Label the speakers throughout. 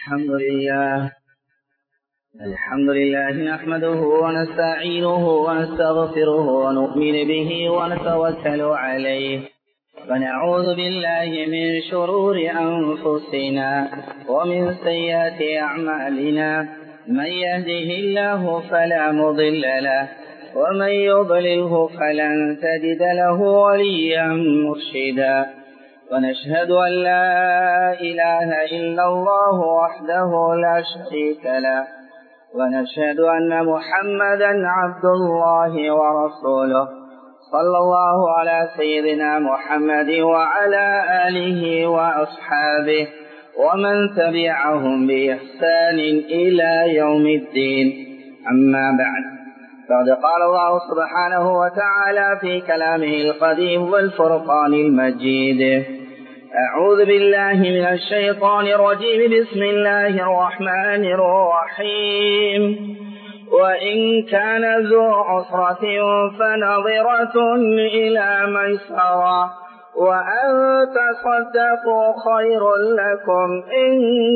Speaker 1: الحمد لله الحمد لله نحمده ونستعينه ونستغفره ونؤمن به ونتوكل عليه ونعوذ بالله من شرور أنفسنا ومن سيئات أعمالنا من يهده الله فلا مضل له ومن يضلله فلن تجد له وليا مرشدا ونشهد أن لا إله إلا الله وحده لا شريك له ونشهد أن محمدا عبد الله ورسوله صلى الله على سيدنا محمد وعلى آله وأصحابه ومن تبعهم بإحسان إلى يوم الدين أما بعد فقد قال الله سبحانه وتعالى في كلامه القديم والفرقان المجيد أعوذ بالله من الشيطان الرجيم بسم الله الرحمن الرحيم وإن كان ذو عسرة فنظرة إلى ميسرة وأن تصدقوا خير لكم إن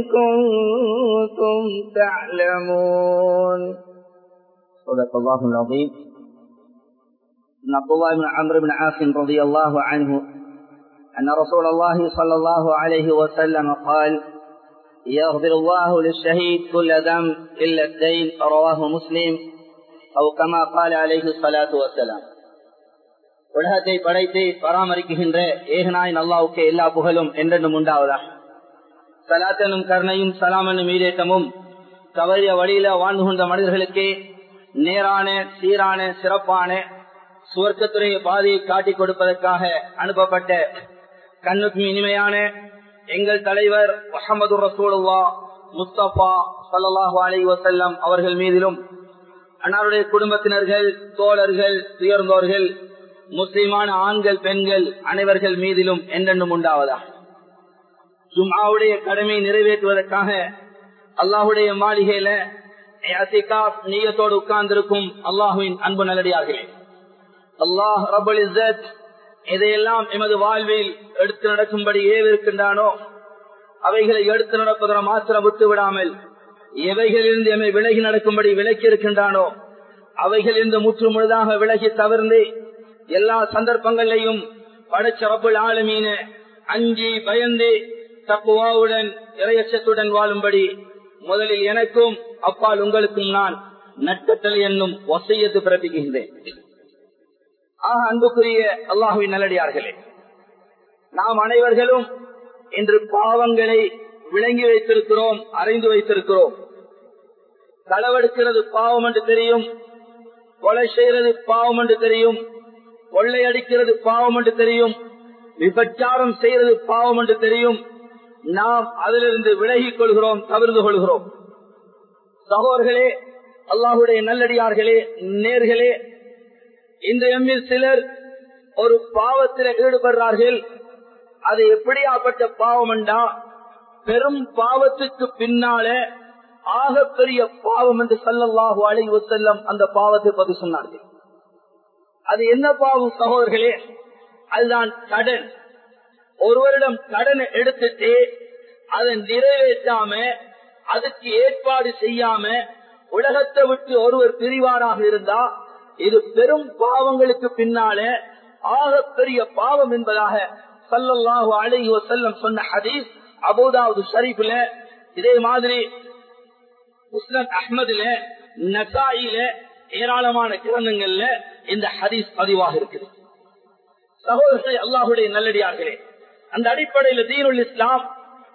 Speaker 1: كنتم تعلمون صدق الله العظيم من عبد الله بن عمرو بن عاص رضي الله عنه أن رسول الله صلى الله عليه وسلم قال يغفر الله للشهيد كل ذنب إلا الدين رواه مسلم أو كما قال عليه الصلاة والسلام உலகத்தை படைத்து பராமரிக்குகின்ற ஏகனாய் அல்லாவுக்கு எல்லா புகழும் என்றென்றும் உண்டாவதா சலாத்தனும் கருணையும் சலாமனும் மீதேட்டமும் தவறிய வழியில வாழ்ந்து கொண்ட மனிதர்களுக்கு நேரான சீரான சிறப்பான சுவர்க்கத்துறை பாதையை காட்டிக் கொடுப்பதற்காக அனுப்பப்பட்ட கண்ணுக்கு இனிமையான எங்கள் தலைவர் முகமது ரசூலுல்லா முஸ்தபா சல்லாஹு அலி வசல்லம் அவர்கள் மீதிலும் அன்னாருடைய குடும்பத்தினர்கள் தோழர்கள் உயர்ந்தோர்கள் முஸ்லிமான ஆண்கள் பெண்கள் அனைவர்கள் மீதிலும் என்றென்றும் உண்டாவதா ஜும்ஆவுடைய கடமை நிறைவேற்றுவதற்காக அல்லாஹுடைய மாளிகையில நீயத்தோடு உட்கார்ந்திருக்கும் அல்லாஹுவின் அன்பு நல்லடியார்களே அல்லாஹ் ரபுல் இசத் இதையெல்லாம் எமது வாழ்வில் எடுத்து நடக்கும்படி ஏவிருக்கின்றானோ அவைகளை எடுத்து நடப்பதனை மாத்திரம் விட்டு விடாமல் எவைகளிலிருந்து எம்மை விலகி நடக்கும்படி விலக்கி இருக்கின்றானோ அவைகளிலிருந்து முற்று முழுதாக விலகி தவிர்ந்து எல்லா சந்தர்ப்பங்களையும் படைச்ச ரபுல் ஆளுமீன அஞ்சி பயந்து தப்புவாவுடன் இறையச்சத்துடன் வாழும்படி முதலில் எனக்கும் அப்பால் உங்களுக்கும் நான் நட்டத்தல் என்னும் ஒசையத்து பிறப்பிக்கின்றேன் ஆக அன்புக்குரிய அல்லாஹுவின் நல்லடியார்களே நாம் அனைவர்களும் இன்று பாவங்களை விளங்கி வைத்திருக்கிறோம் அறிந்து வைத்திருக்கிறோம் களவெடுக்கிறது பாவம் என்று தெரியும் கொலை செய்யறது பாவம் என்று தெரியும் கொள்ளையடிக்கிறது பாவம் என்று தெரியும் விபச்சாரம் செய்யறது பாவம் என்று தெரியும் நாம் அதிலிருந்து விலகிக் கொள்கிறோம் தவிர்த்து கொள்கிறோம் சகோதர்களே அல்லாஹுடைய நல்லடியார்களே நேர்களே இந்த எம்மில் சிலர் ஒரு பாவத்தில் ஈடுபடுறார்கள் அது எப்படியாப்பட்ட பாவம் என்றா பெரும் பாவத்துக்கு பின்னால ஆகப்பெரிய பாவம் என்று சல்லல்லாஹு அலைவு செல்லம் அந்த பாவத்தை பற்றி சொன்னார்கள் அது என்ன பாவம் சகோதரர்களே அதுதான் கடன் ஒருவரிடம் கடன் எடுத்துட்டு அதை நிறைவேற்றாம அதுக்கு ஏற்பாடு செய்யாம உலகத்தை விட்டு ஒருவர் பிரிவாராக இருந்தா இது பெரும் பாவங்களுக்கு பின்னால ஆக பெரிய பாவம் என்பதாக சல்லல்லாஹு அலைஹி வசல்லம் சொன்ன ஹதீஸ் அபுதாவது ஷரீஃப்ல இதே மாதிரி முஸ்லம் அஹ்மதுல நசாயில ஏராளமான கிரந்தங்கள்ல இந்த ஹதீஸ் பதிவாக இருக்குது சகோதரத்தை அல்லாஹுடைய நல்லடியார்களே அந்த அடிப்படையில் தீனுல் இஸ்லாம்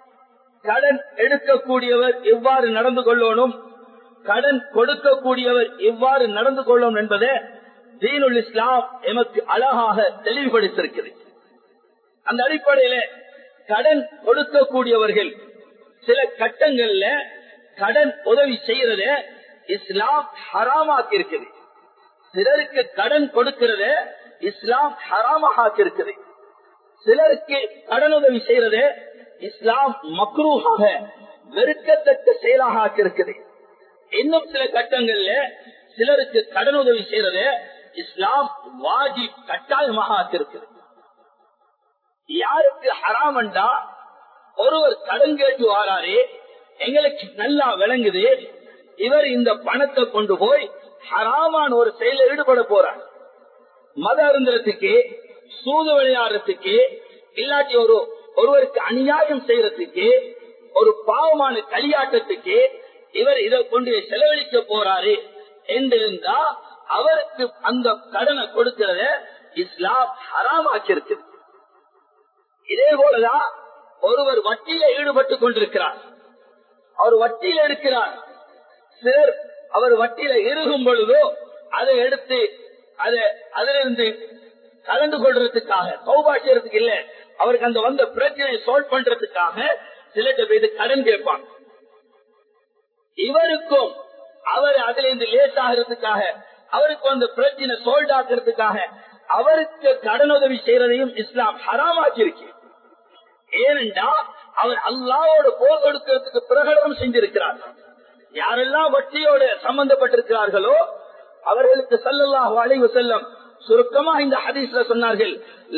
Speaker 1: கடன் எடுக்கக்கூடியவர் எவ்வாறு நடந்து கொள்ளணும் கடன் கொடுக்கக்கூடியவர் எவ்வாறு நடந்து கொள்ளும் என்பதை தீனுல் இஸ்லாம் எமக்கு அழகாக தெளிவுபடுத்திருக்கிறது அந்த அடிப்படையில கடன் கொடுக்கக்கூடியவர்கள் சில கட்டங்கள்ல கடன் உதவி செய்யறத இஸ்லாம் ஹராமாக்கி இருக்குது சிலருக்கு கடன் கொடுக்கிறத இஸ்லாம் ஹராமாக இருக்குது சிலருக்கு கடன் உதவி செய்யறது இஸ்லாம் மக்ரூஹாக வெறுக்கத்தக்க செயலாக ஆக்கியிருக்குது இன்னும் சில கட்டங்கள்ல சிலருக்கு கடன் உதவி செய்யறது இஸ்லாம் வாஜி கட்டாயமாக ஆக்கியிருக்குது யாருக்கு ஹராமண்டா ஒருவர் கடன் கேட்டு வாராரே
Speaker 2: எங்களுக்கு நல்லா விளங்குது இவர் இந்த பணத்தை கொண்டு போய் ஹராமான ஒரு செயல ஈடுபட போறார் மத அருந்தரத்துக்கு சூது விளையாடுறதுக்கு இல்லாட்டி ஒரு ஒருவருக்கு அநியாயம் செய்யறதுக்கு ஒரு பாவமான களியாட்டத்துக்கு இவர் இதை கொண்டு செலவழிக்க போறாரு என்றிருந்தா அவருக்கு அந்த கடனை கொடுக்கிறத இஸ்லாம் ஹராமாக்கி இருக்கு இதே போலதான் ஒருவர் வட்டியில ஈடுபட்டு கொண்டிருக்கிறார் அவர் வட்டியில இருக்கிறார் சிலர் அவர் வட்டியில இருகும் பொழுதோ அதை எடுத்து அதை அதிலிருந்து கலந்து கொள்றதுக்காக சௌபாக்கியத்துக்கு இல்ல அவருக்கு அந்த வந்த பிரச்சனையை சால்வ் பண்றதுக்காக சிலர்கிட்ட போய் கடன் கேட்பாங்க இவருக்கும் அவர் அதுல இருந்து லேஸ் ஆகிறதுக்காக அவருக்கு அந்த பிரச்சனை சோல்ட் ஆக்குறதுக்காக அவருக்கு கடன் உதவி செய்யறதையும் இஸ்லாம் ஹராமாக்கி இருக்கு ஏனென்றா அவர் அல்லாவோட போர் கொடுக்கிறதுக்கு பிரகடனம் செஞ்சிருக்கிறார் யாரெல்லாம் வட்டியோட சம்பந்தப்பட்டிருக்கிறார்களோ அவர்களுக்கு சல்லல்லாஹு அலைவு செல்லம் சுருக்கமா இந்த ஹதீஸ்ல சொன்னார்கள்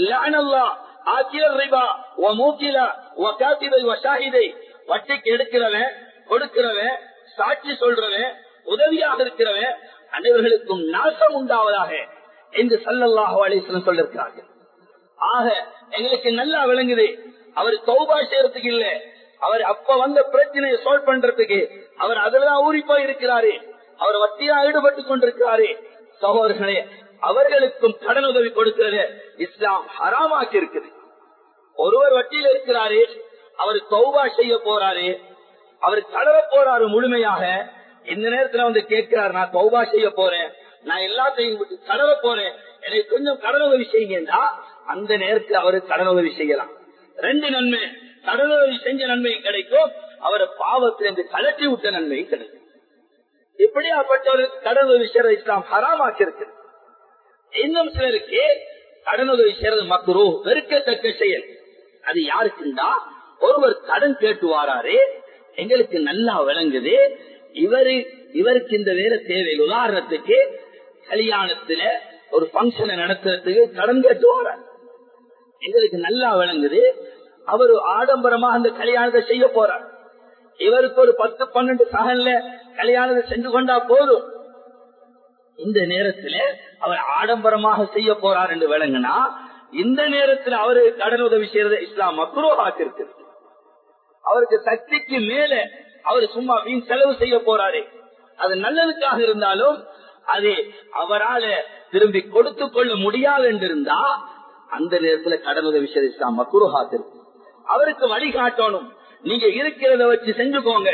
Speaker 2: வட்டிக்கு எடுக்கிறவன் கொடுக்கிறவன் சாட்சி சொல்றவன் உதவியாக இருக்கிறவன் அனைவர்களுக்கும் நாசம் உண்டாவதாக என்று சல்லல்லாஹு அலிஸ்லம் சொல்லிருக்கிறார்கள் ஆக எங்களுக்கு நல்லா விளங்குது அவர் தௌபா செய்யறதுக்கு இல்ல அவர் அப்ப வந்த பிரச்சனையை சால்வ் பண்றதுக்கு அவர் அதுலதான் ஊறி போய் இருக்கிறாரு அவர் வட்டியா ஈடுபட்டு கொண்டிருக்கிறாரு சகோதரர்களே அவர்களுக்கும் கடன் உதவி கொடுக்கிறது இஸ்லாம் ஹராமாக்கி இருக்குது ஒருவர் வட்டியில் இருக்கிறாரு அவர் தௌபா செய்ய போறாரு அவர் கடற போறாரு முழுமையாக இந்த நேரத்துல வந்து கேட்கிறார் நான் தௌபா செய்ய போறேன் நான் எல்லாத்தையும் விட்டு கடற போறேன் எனக்கு கொஞ்சம் கடன் உதவி செய்யுங்கன்னா அந்த நேரத்தில் அவரு கடன் உதவி செய்யலாம் ரெண்டு நன்மை கடன் உதவி செஞ்ச நன்மையும் கிடைக்கும் அவர் பாவத்திலிருந்து கலட்டி விட்ட நன்மையும் கிடைக்கும் இப்படியாப்பட்டவருக்கு கடன் உதவி செய்யறது இஸ்லாம் ஹராமாக்கி இருக்கு இன்னும் சிலருக்கு கடன் உதவி செய்யறது மக்கரோ வெறுக்கத்தக்க செயல் அது யாருக்குண்டா ஒருவர் கடன் கேட்டு வாராரு எங்களுக்கு நல்லா விளங்குது இவரு இவருக்கு இந்த வேற தேவை உதாரணத்துக்கு கல்யாணத்துல ஒரு பங்கனை நடத்துறதுக்கு கடன் கேட்டு வாராரு எங்களுக்கு நல்லா விளங்குது அவரு ஆடம்பரமா அந்த கல்யாணத்தை செய்ய போறார் இவருக்கு ஒரு பத்து பன்னெண்டு சகன்ல கல்யாணத்தை செஞ்சு கொண்டா போதும் இந்த நேரத்துல அவர் ஆடம்பரமாக செய்ய போறார் என்று விளங்குனா இந்த நேரத்தில் அவரு கடன் உதவி செய்யறது இஸ்லாம் மக்ரோஹாக்கு இருக்கு அவருக்கு சக்திக்கு மேல அவர் சும்மா வீண் செலவு செய்ய போறாரு அது நல்லதுக்காக இருந்தாலும் அது அவரால திரும்பி கொடுத்து கொள்ள முடியாது என்றிருந்தா அந்த நேரத்துல கடன் உதவி செய்யறது இஸ்லாம் மக்ரோஹாக்கு இருக்கு அவருக்கு வழிகாட்டணும் நீங்க இருக்கிறத வச்சு செஞ்சுக்கோங்க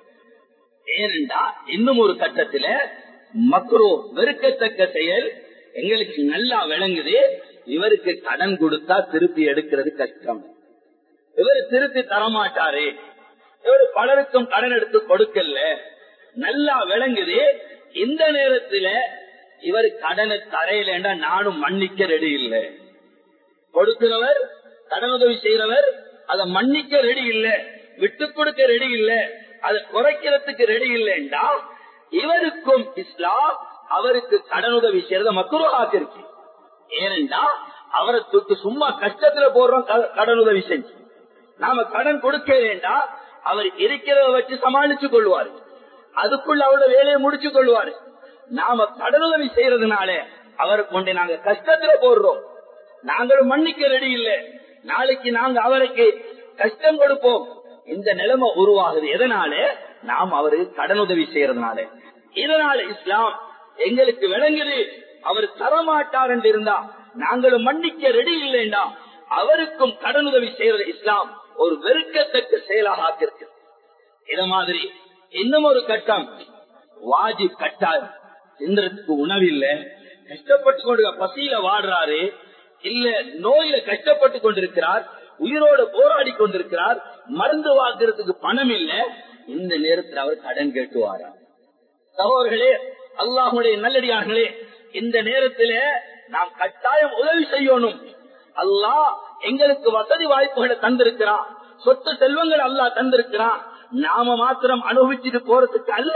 Speaker 2: ஏனென்றா இன்னும் ஒரு கட்டத்துல மக்ரோ வெறுக்கத்தக்க செயல் எங்களுக்கு நல்லா விளங்குது இவருக்கு கடன் கொடுத்தா திருப்பி எடுக்கிறது கஷ்டம் இவர் திருப்பி தரமாட்டாரு இவர் பலருக்கும் கடன் எடுத்து கொடுக்கல நல்லா விளங்குது இந்த நேரத்துல இவர் கடனை தரையிலண்டா நானும் மன்னிக்க ரெடி இல்லை கொடுக்கிறவர் கடன் உதவி செய்யறவர் அதை மன்னிக்க ரெடி இல்லை விட்டு கொடுக்க ரெடி இல்லை அதை குறைக்கிறதுக்கு ரெடி இல்லைண்டா இவருக்கும் இஸ்லாம் அவருக்கு கடன் உதவி செய்யறத மக்குருவாக்கு இருக்கு ஏனென்றா அவரை தூக்கி சும்மா கஷ்டத்துல போடுறோம் கடன் உதவி செஞ்சு நாம கடன் கொடுக்க வேண்டாம் அவர் இருக்கிறத வச்சு சமாளிச்சு கொள்வாரு அதுக்குள்ள அவரோட வேலையை முடிச்சு கொள்வாரு நாம கடன் உதவி செய்யறதுனால அவரை கொண்டு நாங்க கஷ்டத்துல போடுறோம் நாங்களும் மன்னிக்க ரெடி இல்லை நாளைக்கு நாங்க அவருக்கு கஷ்டம் கொடுப்போம் இந்த நிலைமை உருவாகுது எதனால நாம் அவருக்கு கடன் உதவி செய்யறதுனால இதனால இஸ்லாம் எங்களுக்கு விளங்குது அவர் தரமாட்டார் என்று இருந்தா நாங்களும் மன்னிக்க ரெடி இல்லைண்டா அவருக்கும் கடன் உதவி செய்யறது இஸ்லாம் ஒரு வெறுக்கத்தக்க செயலாக ஆக்கிருக்கு இத மாதிரி இன்னும் ஒரு கட்டம் வாஜிப் கட்டாயம் சிந்திரத்துக்கு உணவில்லை கஷ்டப்பட்டு கொண்டு பசியில வாடுறாரு இல்ல நோயில கஷ்டப்பட்டு கொண்டிருக்கிறார் உயிரோடு போராடி கொண்டிருக்கிறார் மருந்து வாங்குறதுக்கு பணம் இல்ல இந்த நேரத்தில் அவர் கடன் கேட்டுவாரா சகோதர்களே அல்லாஹுடைய நல்லடியார்களே இந்த நேரத்தில நாம் கட்டாயம் உதவி செய்யணும் அல்லாஹ் எங்களுக்கு வசதி வாய்ப்புகளை தந்திருக்கிறான் சொத்து செல்வங்கள் அல்லாஹ் தந்திருக்கிறான் நாம மாத்திரம் அனுபவிச்சுட்டு போறதுக்கு அல்ல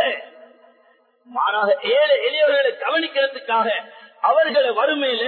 Speaker 2: மாறாக ஏழை எளியவர்களை கவனிக்கிறதுக்காக அவர்களை வறுமையில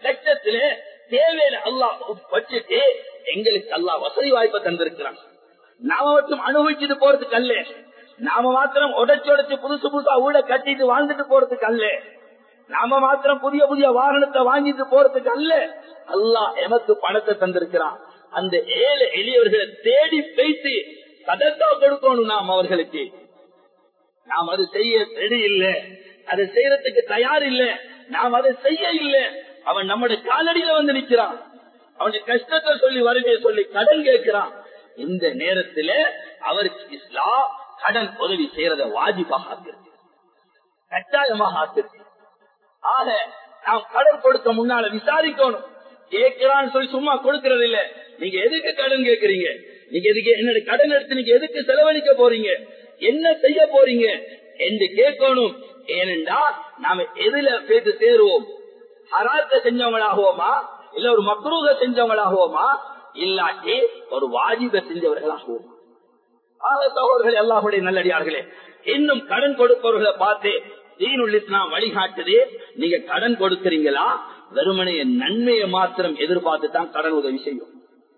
Speaker 2: கஷ்டத்தில தேவையில அல்லாஹ் வச்சுட்டு எங்களுக்கு அல்லாஹ் வசதி வாய்ப்பை தந்திருக்கிறான் நாம மட்டும் அனுபவிச்சுட்டு போறதுக்கு அல்ல நாம மாத்திரம் உடைச்சு உடைச்சு புதுசு புதுசா ஊட கட்டிட்டு வாழ்ந்துட்டு போறதுக்கு அல்ல நாம மாத்திரம் புதிய புதிய வாகனத்தை வாங்கிட்டு போறதுக்கு அல்ல அல்லாஹ் எமக்கு பணத்தை தந்திருக்கிறான் அந்த ஏழு எளியவர்களை தேடி பேசி சதத்தா கொடுக்கணும் நாம் அவர்களுக்கு நாம் அது செய்ய ரெடி இல்லை அதை செய்யறதுக்கு தயார் இல்லை நாம் அதை செய்ய இல்லை அவன் நம்முடைய காலடியில வந்து நிற்கிறான் அவனுடைய கஷ்டத்தை சொல்லி வருகையை சொல்லி கடன் கேட்கிறான் இந்த நேரத்துல அவருக்கு இஸ்லாம் கடன் உதவி செய்யறத வாஜிபாக ஆக்கிருக்கு கட்டாயமாக ஆக்கிருக்கு ஆக நாம் கடன் கொடுக்க முன்னால விசாரிக்கணும் கேட்கிறான்னு சொல்லி சும்மா கொடுக்கறது இல்ல நீங்க எதுக்கு கடன் கேட்கறீங்க நீங்க எதுக்கு என்னோட கடன் எடுத்து நீங்க எதுக்கு செலவழிக்க போறீங்க என்ன செய்ய போறீங்க என்று கேட்கணும் ஏனென்றா நாம எதுல பேசி சேருவோம் ஹராத்த செஞ்சவங்களாகுவோமா இல்ல ஒரு மக்ரூக செஞ்சவங்களாகுவோமா இல்லாட்டி ஒரு வாஜிப செஞ்சவர்களாகுவோமா ஆக சகோதரர்கள் எல்லாருடைய நல்லடியார்களே இன்னும் கடன் கொடுப்பவர்களை பார்த்து தீனுல் இஸ்லாம் வழிகாட்டுது நீங்க கடன் கொடுக்கறீங்களா வெறுமனைய நன்மையை மாத்திரம் எதிர்பார்த்து தான் கடன் உதவி செய்யும்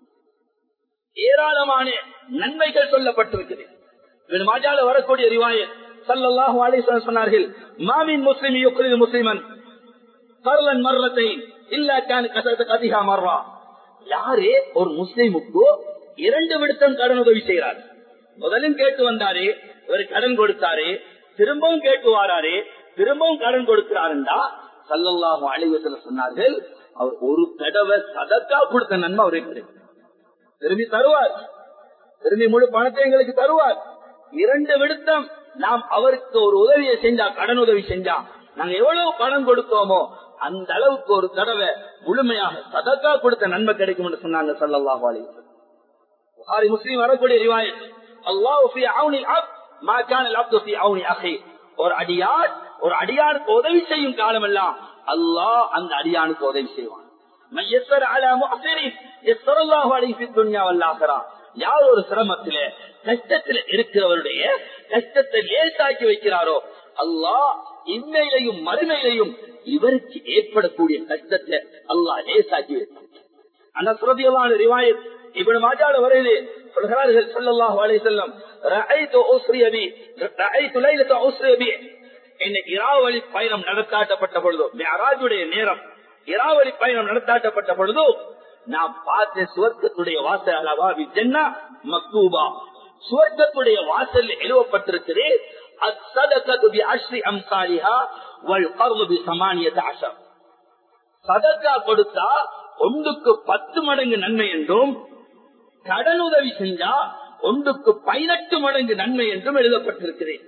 Speaker 2: ஏராளமான நன்மைகள் சொல்லப்பட்டிருக்குது மாஜால வரக்கூடிய ரிவாயத் சல்லாஹூ அலிஸ்வரன் சொன்னார்கள் மாமின் முஸ்லிம் யுக்ரிது முஸ்லிமன் கருளன் மரணத்தை இல்லாக்கான் கசத்துக்கு அதிகா மர்றா யாரே ஒரு முஸ்லிமுக்கு இரண்டு விடுத்தம் கடன் உதவி செய்கிறார் முதலும் கேட்டு வந்தாரு இவர் கடன் கொடுத்தாரு திரும்பவும் கேட்டு வாராரு திரும்பவும் கடன் கொடுக்கிறாருண்டா சல்லல்லாஹு அலைவசல சொன்னார்கள் அவர் ஒரு தடவை சதக்கா கொடுத்த நன்மை அவரே கிடைக்கும் திரும்பி தருவார் திரும்பி முழு பணத்தை எங்களுக்கு தருவார் இரண்டு விடுத்தம் நாம் அவருக்கு ஒரு உதவியை செஞ்சா கடன் உதவி செஞ்சா நாங்க எவ்வளவு பணம் கொடுத்தோமோ அந்த அளவுக்கு ஒரு தடவை முழுமையாக சதக்கா கொடுத்த நன்மை கிடைக்கும் என்று சொன்னாங்க சல்லாஹு அலைவசல் புகாரி முஸ்லீம் வரக்கூடிய ரிவாயத் ஒரு அடியார் ஒரு அடியாருக்கு உதவி செய்யும் காலம் எல்லாம் அல்லாஹ் அந்த அடியானுக்கு உதவி செய்வான் யார் ஒரு சிரமத்தில கஷ்டத்தில் இருக்கிறவருடைய கஷ்டத்தை லேசாக்கி வைக்கிறாரோ அல்லாஹ் இன்மையிலையும் மறுமையிலையும் இவருக்கு ஏற்படக்கூடிய கஷ்டத்தை அல்லாஹ் லேசாக்கி வைப்பான் அந்த சுரதியலான ரிவாயத் இப்படி மாஜாட வரையிலே சொல்கிறார்கள் சொல்லல்லாஹு அலைஹி வஸல்லம் ரஅய்து உஸ்ரி அபி ரஅய்து லைலத உஸ்ரி அபி என்ன இராவளி பயணம் நடத்தாட்டப்பட்ட பொழுது மிஅராஜுடைய நேரம் இராவளி பயணம் நடத்தாட்டப்பட்ட பொழுது நான் பார்த்த சுவர்க்கத்துடைய வாசல் அளவா ஜன்னா மக்தூபா சுவர்க்கத்துடைய வாசல் எழுவப்பட்டிருக்கிறது الصدقه بعشر امثالها والقرض بثمانيه عشر சதக்கா கொடுத்தா ஒன்றுக்கு பத்து மடங்கு நன்மை என்றும் கடன் உதவி செஞ்சா ஒன்றுக்கு பதினெட்டு மடங்கு நன்மை என்றும் எழுதப்பட்டிருக்கிறேன்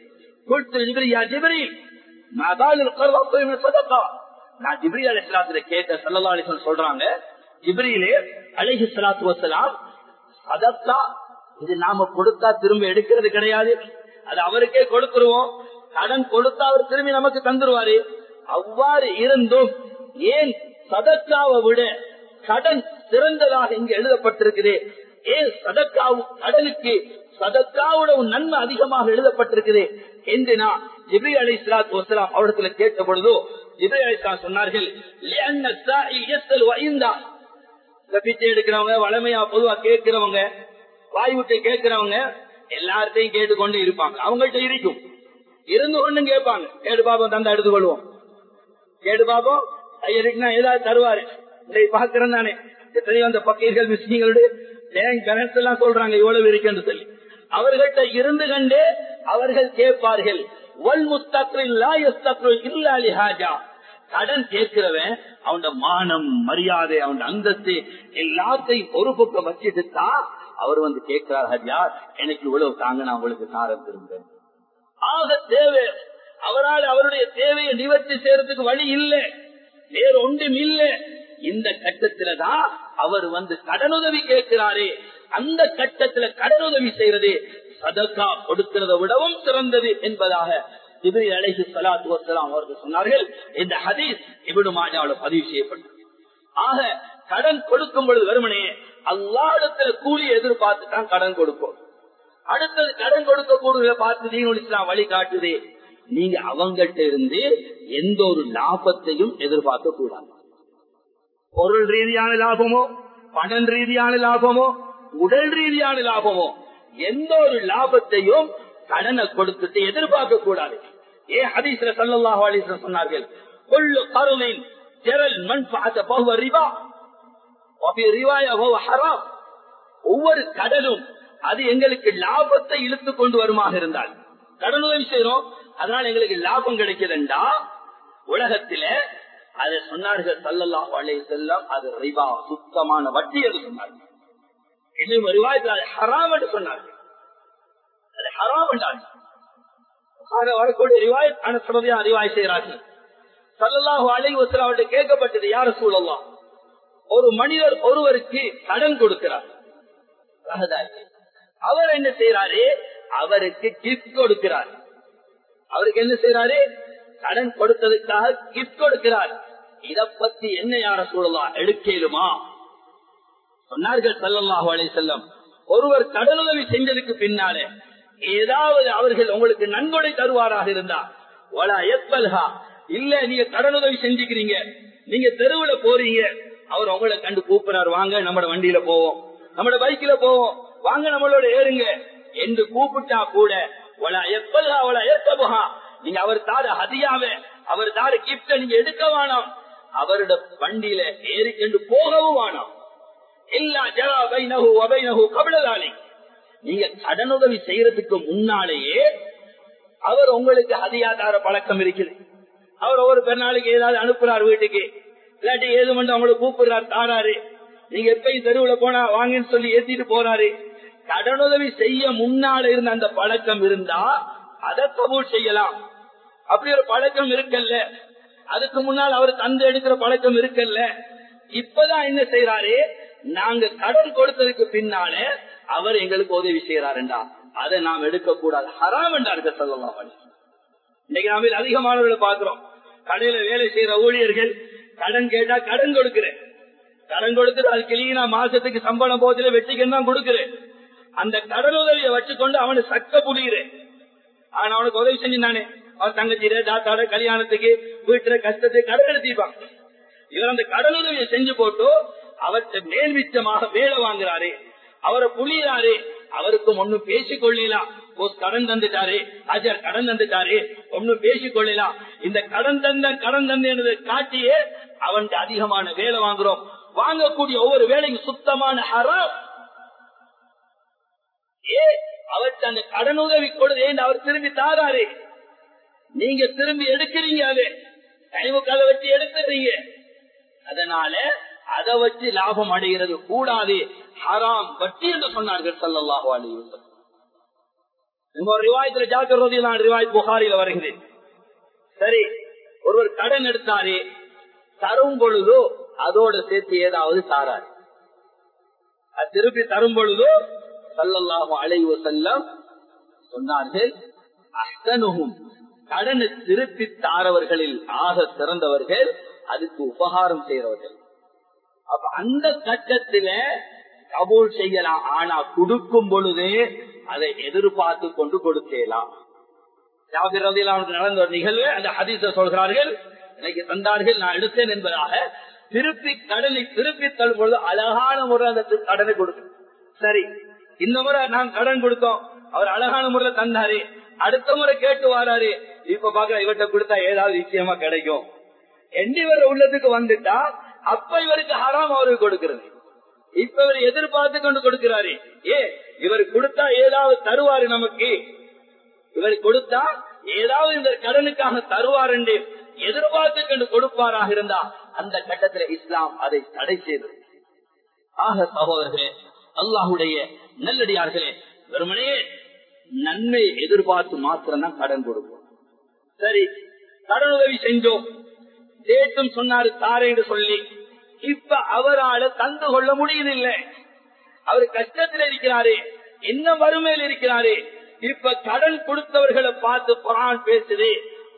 Speaker 2: நான் ஜிப்ரி அலிஸ்லாத்துல கேட்ட சல்லா அலிஸ்லாம் சொல்றாங்க ஜிப்ரியிலே அலிஹி சலாத்து வசலாம் சதக்கா இது நாம கொடுத்தா திரும்ப எடுக்கிறது கிடையாது அது அவருக்கே கொடுத்துருவோம் கடன் கொடுத்தா அவர் திரும்பி நமக்கு தந்துருவாரு அவ்வாறு இருந்தும் ஏன் சதக்காவை விட கடன் சிறந்ததாக இங்கு எழுதப்பட்டிருக்குது ஏன் சதக்காவும் கடனுக்கு சதக்காவோட நன்மை அதிகமாக எழுதப்பட்டிருக்குது என்று நான் ஜிபி அலி இஸ்லாத் வசலாம் அவரிடத்துல கேட்ட பொழுதோ ஜிபி அலி இஸ்லாம் சொன்னார்கள் பிச்சை எடுக்கிறவங்க வளமையா பொதுவா கேட்கிறவங்க வாய் விட்டு கேட்கிறவங்க எல்லார்ட்டையும் கேட்டுக்கொண்டு இருப்பாங்க அவங்கள்ட்ட இருக்கும் இருந்து கொண்டும் கேட்பாங்க கேடு பாப்போம் தந்தா எடுத்துக்கொள்வோம் கேடு பாப்போம் ஐயருக்குனா ஏதாவது தருவாரு இதை பாக்குறேன் தானே எத்தனையோ அந்த பக்கீர்கள் மிஸ்கிங்களுடைய பேங்க் பேலன்ஸ் எல்லாம் சொல்றாங்க இவ்வளவு இருக்குன்னு சொல்லி அவர்கள்ட்ட இருந்து கண்டே அவர்கள் கேட்பார்கள் வல் முஸ்தக்ரில்லா கடன் கேட்கிறவன் அவனோட மானம் மரியாதை அவன் அந்தஸ்து எல்லாத்தையும் ஒரு பக்கம் வச்சுட்டு தான் அவர் வந்து கேட்கிறார் ஹஜார் எனக்கு இவ்வளவு தாங்க நான் உங்களுக்கு தாரம் திரும்பேன் ஆக தேவை அவரால் அவருடைய தேவையை நிவர்த்தி செய்யறதுக்கு வழி இல்லை வேறு ஒன்றும் இல்லை இந்த கட்டத்துல தான் அவர் வந்து கடனுதவி கேட்கிறாரே அந்த கட்டத்துல கடனுதவி செய்யறது சதக்கா கொடுக்கிறத விடவும் சிறந்தது என்பதாக இபிரி அலைஹி சலாத்து வசலாம் அவர்கள் சொன்னார்கள் இந்த ஹதீஸ் இபிடு மாஜாவோட பதிவு செய்யப்பட்டது ஆக கடன் கொடுக்கும் பொழுது வெறுமனே அல்லாடத்துல கூலி எதிர்பார்த்து தான் கடன் கொடுப்போம் அடுத்தது கடன் கொடுக்க கூடுதல பார்த்து தீனுல் இஸ்லாம் வழி காட்டுதே நீங்க அவங்கள்ட்ட இருந்து எந்த ஒரு லாபத்தையும் எதிர்பார்க்க கூடாது பொருள் ரீதியான லாபமோ பணம் ரீதியான லாபமோ உடல் ரீதியான லாபமோ எந்த ஒரு லாபத்தையும் கடனை கொடுத்துட்டு எதிர்பார்க்க கூடாது ஏ ஹதீஸ்ல சல்லல்லாஹு அலைஹி வஸல்லம் சொன்னார்கள் குல்லு கருளின் ஜரல் மன்ஃபஅத ஃபஹுவ ரிபா வஃபி ரிவாயா ஃபஹுவ ஹராம் ஒவ்வொரு கடனும் அது எங்களுக்கு லாபத்தை இழுத்து கொண்டு வருமாக இருந்தால் கடன் உதவி செய்யறோம் அதனால எங்களுக்கு லாபம் கிடைக்குதுண்டா உலகத்தில அதை சொன்னார்கள் சல்லல்லாஹு அலைஹி வஸல்லம் அது ரிபா சுத்தமான வட்டி என்று சொன்னார்கள் இன்னும் ஒரு ரிவாயத்தில் அது ஹராம் என்று சொன்னார்கள் அது ஹராம் என்றார்கள் ஆக வரக்கூடிய ரிவாயத் அனுசரதையா ரிவாய் செய்கிறார்கள் சல்லல்லாஹு அலைஹி வஸல்லம் அவர்கிட்ட கேட்கப்பட்டது யார சூழல்லாம் ஒரு மனிதர் ஒருவருக்கு கடன் கொடுக்கிறார் ரஹதாரி. அவர் என்ன செய்யறாரு அவருக்கு கிஃப்ட் கொடுக்கிறார் அவருக்கு என்ன செய்யறாரு கடன் கொடுத்ததுக்காக கிஃப்ட் கொடுக்கிறார் இத பத்தி என்ன யார சூழலாம் எடுக்கலுமா சொன்னார்கள் சல்லல்லாஹு அலைஹி செல்லம் ஒருவர் கடனுதவி செஞ்சதுக்கு பின்னாலே ஏதாவது அவர்கள் உங்களுக்கு நன்கொடை தருவாராக இருந்தா வலா எப்பல்ஹா இல்ல நீங்க கடனுதவி செஞ்சுக்கிறீங்க நீங்க தெருவுல போறீங்க அவர் உங்களை கண்டு கூப்பிடுறாரு வாங்க நம்மட வண்டியில போவோம் நம்மட பைக்ல போவோம் வாங்க நம்மளோட ஏறுங்க என்று கூப்பிட்டா கூட வலா எப்பல்ஹா வலா ஏத்தபுஹா நீங்க அவர் தார ஹதியாவ அவர் தார கிப்ட நீங்க எடுக்க வேணாம் அவரோட வண்டியில ஏறிக்கொண்டு போகவும் வேணாம் எல்லா ஜரா பைனஹு வபைனஹு கபிலதாலி நீங்க கடனுதவி செய்யறதுக்கு முன்னாலேயே அவர் உங்களுக்கு அதிகாதார பழக்கம் இருக்குது அவர் ஒவ்வொரு பெருநாளுக்கு ஏதாவது அனுப்புறாரு வீட்டுக்கு இல்லாட்டி ஏது மட்டும் அவங்களை கூப்பிடுறாரு தாராரு நீங்க எப்பயும் தெருவுல போனா வாங்கன்னு சொல்லி ஏத்திட்டு போறாரு கடனுதவி செய்ய முன்னால இருந்த அந்த பழக்கம் இருந்தா அதை கபூல் செய்யலாம் அப்படி ஒரு பழக்கம் இருக்கல்ல அதுக்கு முன்னால் அவர் தந்து எடுக்கிற பழக்கம் இருக்கல்ல இப்பதான் என்ன செய்யறாரு நாங்க கடன் கொடுத்ததுக்கு பின்னால அவர் எங்களுக்கு உதவி செய்யறாருண்டா அதை நாம் எடுக்க கூடாது ஹராம் என்றார்கள் சொல்லலாம் இன்னைக்கு நாம அதிகமானவர்களை பாக்குறோம் கடையில வேலை செய்யற ஊழியர்கள் கடன் கேட்டா கடன் கொடுக்கிறேன் கடன் கொடுத்துட்டு அது கிளீனா மாசத்துக்கு சம்பளம் போதில வெட்டிக்கன்னு தான் கொடுக்கிறேன் அந்த கடன் உதவியை வச்சுக்கொண்டு அவனு சக்க புரியுறேன் ஆனா அவனுக்கு உதவி செஞ்சானே அவன் தங்கச்சியில தாத்தாட கல்யாணத்துக்கு வீட்டுல கஷ்டத்தை கடன் எடுத்திருப்பான் இவர் அந்த கடன் உதவியை செஞ்சு போட்டு அவற்றை மேல் மிச்சமாக வேலை வாங்குறாரு அவரை புளியறாரு அவருக்கும் ஒன்னும் பேசிக் கொள்ளலாம் கடன் தந்துட்டாரு ஆச்சார் கடன் தந்துட்டாரு ஒன்னும் பேசிக் கொள்ளலாம் இந்த கடன் தந்த கடன் தந்த காட்டியே அவனுக்கு அதிகமான வேலை வாங்குறோம் வாங்கக்கூடிய ஒவ்வொரு வேலையும் சுத்தமான ஹராம் ஏ அவருக்கு அந்த கடன் உதவி கொடுது அவர் திரும்பி தாராரு நீங்க திரும்பி எடுக்கிறீங்க அது டைமுக்கு அதை வச்சு எடுத்துறீங்க அதனால அதை வச்சு லாபம் அடைகிறது கூடாது ஹராம் வட்டி என்று சொன்னார்கள் சல்லாஹு அலி ரிவாயத்துல ஜாக்கிரதை ரிவாயத் புகாரில வருகிறேன் சரி ஒருவர் கடன் எடுத்தாரு தரும் பொழுதோ அதோட சேர்த்து ஏதாவது தாராரு அது திருப்பி தரும் பொழுதோ சல்லல்லாஹு அலைவ செல்லம் சொன்னார்கள் அஸ்தனுகும் கடனை திருப்பி தாரவர்களில் ஆக சிறந்தவர்கள் அதுக்கு உபகாரம் செய்யறவர்கள் அப்ப அந்த கட்டத்தில கபூல் செய்யலாம் ஆனா கொடுக்கும் பொழுதே அதை எதிர்பார்த்து கொண்டு கொடுக்கலாம் அவனுக்கு நடந்த ஒரு நிகழ்வு அந்த ஹதீச சொல்கிறார்கள் எனக்கு தந்தார்கள் நான் எடுத்தேன் என்பதாக திருப்பி கடனை திருப்பி தள்ளும் பொழுது அழகான முறை அந்த கடனை கொடுக்கும் சரி இந்த முறை நான் கடன் கொடுத்தோம் அவர் அழகான முறையில தந்தாரு அடுத்த முறை கேட்டு வராரு இப்ப பாக்க இவர்கிட்ட கொடுத்தா ஏதாவது நிச்சயமா கிடைக்கும் எண்டிவர் உள்ளத்துக்கு வந்துட்டா அப்ப இவருக்கு ஹராம் அவருக்கு கொடுக்கிறது இப்ப இவர் எதிர்பார்த்து கொண்டு கொடுக்கிறாரு ஏ இவர் கொடுத்தா ஏதாவது தருவாரு நமக்கு இவர் கொடுத்தா ஏதாவது இந்த கடனுக்காக தருவார் என்று எதிர்பார்த்து கொண்டு கொடுப்பாராக இருந்தா அந்த கட்டத்தில் இஸ்லாம் அதை தடை செய்தது ஆக சகோதரர்களே அல்லாஹுடைய நல்லடியார்களே வெறுமனே நன்மை எதிர்பார்த்து மாத்திரம் தான் கடன் கொடுப்போம் சரி கடன் உதவி செஞ்சோம் டேட்டும் சொன்னாரு தாரே என்று சொல்லி இப்ப அவரால் தந்து கொள்ள முடியதில்லை அவர் கஷ்டத்தில் இருக்கிறாரு என்ன வறுமையில் இருக்கிறாரு இப்ப கடன் கொடுத்தவர்களை பார்த்து குரான் பேசுது